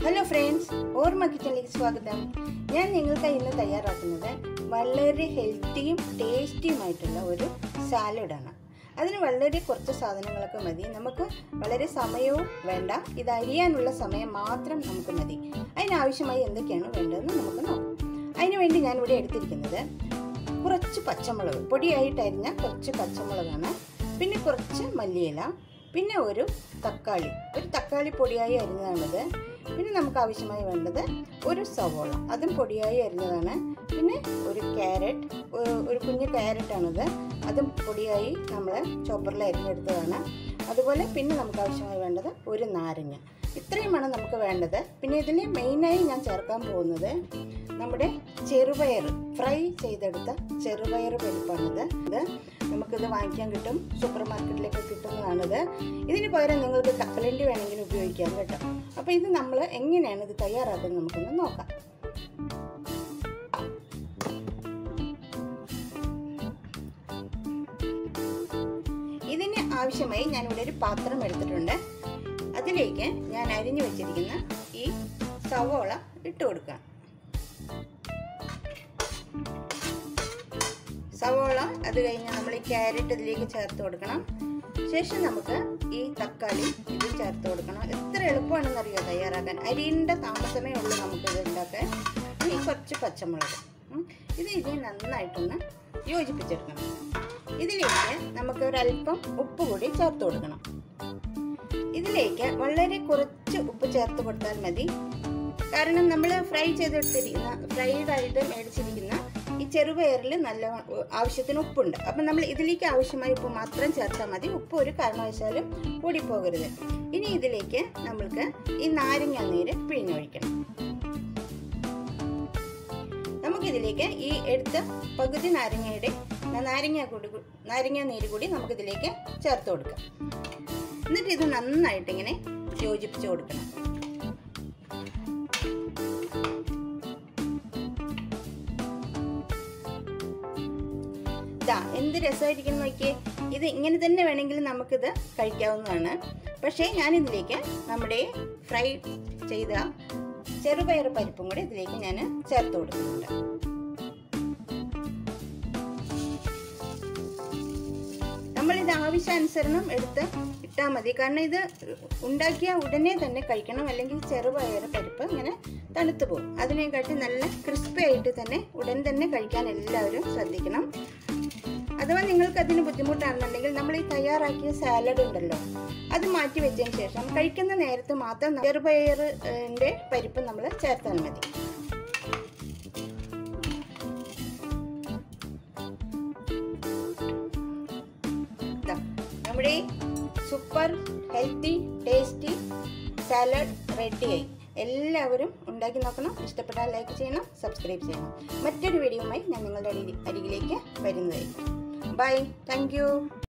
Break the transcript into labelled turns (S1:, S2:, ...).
S1: hello friends ഓർമ്മ കിച്ചണിലേക്ക് സ്വാഗതം ഞാൻ നിങ്ങൾക്ക് ഇന്ന് തയ്യാറാക്കുന്നത് വളരെ ഹെൽത്തിയും ടേസ്റ്റിയുമായിട്ടുള്ള ഒരു സാലഡാണ് അതിന് വളരെ കുറച്ച് സാധനങ്ങളൊക്കെ മതി നമുക്ക് വളരെ സമയവും വേണ്ട ഇത് അരിയാനുള്ള സമയം മാത്രം നമുക്ക് മതി അതിനാവശ്യമായി എന്തൊക്കെയാണ് വേണ്ടതെന്ന് നമുക്ക് നോക്കാം അതിന് വേണ്ടി ഞാനിവിടെ എടുത്തിരിക്കുന്നത് കുറച്ച് പച്ചമുളക് പൊടിയായിട്ട് അരിഞ്ഞ കുറച്ച് പച്ചമുളകാണ് പിന്നെ കുറച്ച് മല്ലിയില പിന്നെ ഒരു തക്കാളി ഒരു തക്കാളി പൊടിയായി അരിഞ്ഞതാണിത് പിന്നെ നമുക്ക് ആവശ്യമായി വേണ്ടത് ഒരു സവോള അതും പൊടിയായി അരിഞ്ഞതാണ് പിന്നെ ഒരു ക്യാരറ്റ് ഒരു കുഞ്ഞ് ക്യാരറ്റാണിത് അതും പൊടിയായി നമ്മൾ ചോപ്പറിൽ അരിഞ്ഞെടുത്തതാണ് അതുപോലെ പിന്നെ നമുക്ക് ആവശ്യമായി വേണ്ടത് ഒരു നാരങ്ങ ഇത്രയുമാണ് നമുക്ക് വേണ്ടത് പിന്നെ ഇതിൽ മെയിനായി ഞാൻ ചേർക്കാൻ പോകുന്നത് നമ്മുടെ ചെറുപയർ ഫ്രൈ ചെയ്തെടുത്ത ചെറുപയർ പരിപ്പാണിത് ഇത് നമുക്കിത് വാങ്ങിക്കാൻ കിട്ടും സൂപ്പർ മാർക്കറ്റിലൊക്കെ കിട്ടുന്നതാണിത് ഇതിന് പകരം നിങ്ങൾക്ക് കപ്പലണ്ടി വേണമെങ്കിൽ ഉപയോഗിക്കാം കേട്ടോ അപ്പോൾ ഇത് നമ്മൾ എങ്ങനെയാണ് ഇത് തയ്യാറാക്കുന്നത് നമുക്കൊന്ന് നോക്കാം ഇതിന് ആവശ്യമായി ഞാനിവിടെ ഒരു പാത്രം എടുത്തിട്ടുണ്ട് അതിലേക്ക് ഞാൻ അരിഞ്ഞു വെച്ചിരിക്കുന്ന ഈ സവോള ഇട്ട് കൊടുക്കാം സവോള അത് കഴിഞ്ഞ് നമ്മൾ ഈ ക്യാരറ്റ് ഇതിലേക്ക് ചേർത്ത് കൊടുക്കണം ശേഷം നമുക്ക് ഈ തക്കാളി ഇത് ചേർത്ത് കൊടുക്കണം എത്ര എളുപ്പമാണെന്നറിയോ തയ്യാറാക്കാൻ അരിയേണ്ട താമസമേ ഉള്ളൂ നമുക്കിത് ഉണ്ടാക്കാൻ ഈ കുറച്ച് പച്ചമുളക് ഇത് ഇനി നന്നായിട്ടൊന്ന് യോജിപ്പിച്ചെടുക്കണം ഇതിലേക്ക് നമുക്ക് ഒരല്പം ഉപ്പ് കൂടി ചേർത്ത് കൊടുക്കണം ഇതിലേക്ക് വളരെ കുറച്ച് ഉപ്പ് ചേർത്ത് കൊടുത്താൽ മതി കാരണം നമ്മൾ ഫ്രൈ ചെയ്തെടുത്തിരിക്കുന്ന ഫ്രൈഡ് ആയിട്ട് മേടിച്ചിരിക്കുന്ന ഈ ചെറുപയറിൽ നല്ല ആവശ്യത്തിന് ഉപ്പുണ്ട് അപ്പം നമ്മൾ ഇതിലേക്ക് ആവശ്യമായ ഉപ്പ് മാത്രം ചേർത്താൽ മതി ഉപ്പ് ഒരു കാരണവശാലും കൂടിപ്പോകരുത് ഇനി ഇതിലേക്ക് നമ്മൾക്ക് ഈ നാരങ്ങ നീര് പിഴിഞ്ഞൊഴിക്കണം നമുക്കിതിലേക്ക് ഈ എടുത്ത പകുതി നാരങ്ങയുടെ നാരങ്ങ കൂടി നാരങ്ങ നീര് കൂടി നമുക്കിതിലേക്ക് ചേർത്ത് കൊടുക്കാം എന്നിട്ട് ഇത് നന്നായിട്ട് ഇങ്ങനെ യോജിപ്പിച്ച് കൊടുക്കണം ഇതാ എന്ത് രസമായിരിക്കും നോക്കിയേ ഇത് ഇങ്ങനെ തന്നെ വേണമെങ്കിൽ നമുക്കിത് കഴിക്കാവുന്നതാണ് പക്ഷേ ഞാനിതിലേക്ക് നമ്മുടെ ഫ്രൈ ചെയ്ത ചെറുപയർ പരിപ്പും കൂടി ഇതിലേക്ക് ഞാൻ ചേർത്ത് കൊടുക്കുന്നുണ്ട് നമ്മളിത് ആവശ്യാനുസരണം എടുത്ത് ഇട്ടാൽ മതി കാരണം ഇത് ഉണ്ടാക്കിയ ഉടനെ തന്നെ കഴിക്കണം അല്ലെങ്കിൽ ചെറുപയർ പരിപ്പ് ഇങ്ങനെ തണുത്തു പോകും അതിനെക്കാട്ടി നല്ല ക്രിസ്പി ആയിട്ട് തന്നെ ഉടൻ തന്നെ കഴിക്കാൻ എല്ലാവരും ശ്രദ്ധിക്കണം അഥവാ നിങ്ങൾക്ക് അതിന് ബുദ്ധിമുട്ടാണെന്നുണ്ടെങ്കിൽ നമ്മൾ ഈ തയ്യാറാക്കിയ സാലഡ് ഉണ്ടല്ലോ അത് മാറ്റി വെച്ചതിന് ശേഷം കഴിക്കുന്ന നേരത്ത് മാത്രം ചെറുപയറിൻ്റെ പരിപ്പ് നമ്മൾ ചേർത്താൽ മതി നമ്മുടെ സൂപ്പർ ഹെൽത്തി ടേസ്റ്റി സാലഡ് റെഡിയായി എല്ലാവരും ഉണ്ടാക്കി നോക്കണം ഇഷ്ടപ്പെട്ടാൽ ലൈക്ക് ചെയ്യണം സബ്സ്ക്രൈബ് ചെയ്യണം മറ്റൊരു വീഡിയോയുമായി ഞാൻ നിങ്ങളുടെ അരികിലേക്ക് വരുന്നതായിരിക്കും ബൈ താങ്ക്